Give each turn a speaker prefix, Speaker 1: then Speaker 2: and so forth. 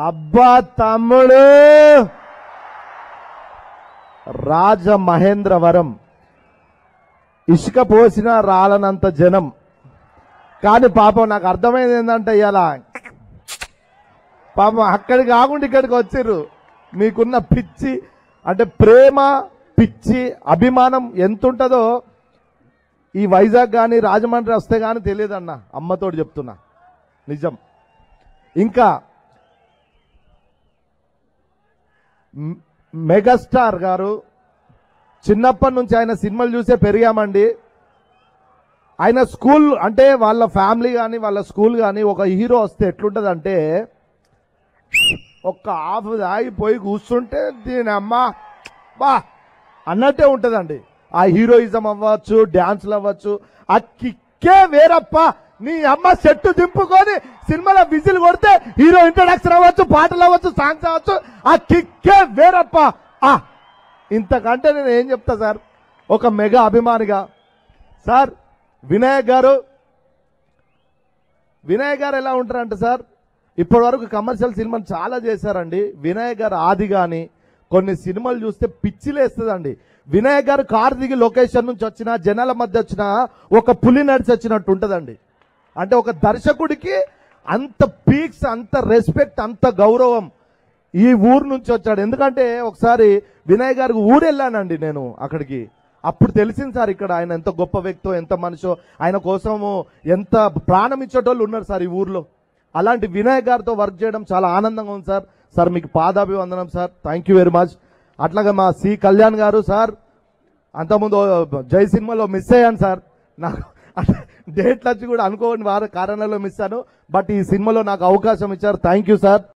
Speaker 1: అబ్బా తమ్ముడు రాజ మహేంద్రవరం ఇసుక పోసిన రాలనంత జనం కానీ పాపం నాకు అర్థమైంది ఏంటంటే ఇలా పాపం అక్కడికి కాకుండా ఇక్కడికి వచ్చిర్రు మీకున్న పిచ్చి అంటే ప్రేమ పిచ్చి అభిమానం ఎంత ఉంటుందో ఈ వైజాగ్ కానీ రాజమండ్రి వస్తే కానీ తెలియదన్న అమ్మతోటి చెప్తున్నా నిజం ఇంకా మ్- మెగాస్టార్ గారు చిన్నప్పటి నుంచి ఆయన సినిమాలు చూసే పెరిగామండి ఆయన స్కూల్ అంటే వాళ్ళ ఫ్యామిలీ కానీ వాళ్ళ స్కూల్ కానీ ఒక హీరో వస్తే ఎట్లుంటుందంటే ఒక్క హాఫ్ ఆగిపోయి కూర్చుంటే దీని అమ్మ బా అన్నట్టే ఉంటుందండి ఆ హీరోయిజం అవ్వచ్చు డ్యాన్స్లు అవ్వచ్చు ఆ కిక్కే వేరప్ప నీ అమ్మ సెట్ దింపుకొని సినిమాలో విజిల్ కొడితే హీరో ఇంట్రడక్షన్ అవ్వచ్చు పాటలు అవ్వచ్చు సాంగ్స్ అవ్వచ్చు ఆ కిక్కే వేరప్ప ఆ ఇంతకంటే నేను ఏం చెప్తా సార్ ఒక మెగా అభిమానిగా సార్ వినాయక్ గారు వినాయక్ గారు ఎలా ఉంటారంటే సార్ ఇప్పటి వరకు కమర్షియల్ సినిమాలు చాలా చేశారండి వినాయక్ గారు ఆది కానీ కొన్ని సినిమాలు చూస్తే పిచ్చిలేస్తుందండి వినాయక్ గారు కారు దిగి లొకేషన్ నుంచి వచ్చిన జనాల మధ్య వచ్చిన ఒక పులి నడిచి వచ్చినట్టు ఉంటుందండి అంటే ఒక దర్శకుడికి అంత పీక్స్ అంత రెస్పెక్ట్ అంత గౌరవం ఈ ఊరు నుంచి వచ్చాడు ఎందుకంటే ఒకసారి వినయ్ గారికి ఊరు వెళ్ళానండి నేను అక్కడికి అప్పుడు తెలిసింది సార్ ఇక్కడ ఆయన ఎంత గొప్ప వ్యక్తో ఎంత మనిషో ఆయన కోసము ఎంత ప్రాణం ఇచ్చేటోళ్ళు ఉన్నారు సార్ ఈ ఊర్లో అలాంటి వినయ్ గారితో వర్క్ చేయడం చాలా ఆనందంగా ఉంది సార్ సార్ మీకు పాదాభివందనం sir thank you very much అట్లాగే మా సి కళ్యాణ్ గారు సార్ అంతకుముందు జై సినిమాలో మిస్ అయ్యాను సార్ నాకు డేట్లు వచ్చి కూడా అనుకోని వారి కారణాల్లో మిస్ అయ్యాను బట్ ఈ సినిమాలో నాకు అవకాశం ఇచ్చారు థ్యాంక్ యూ సార్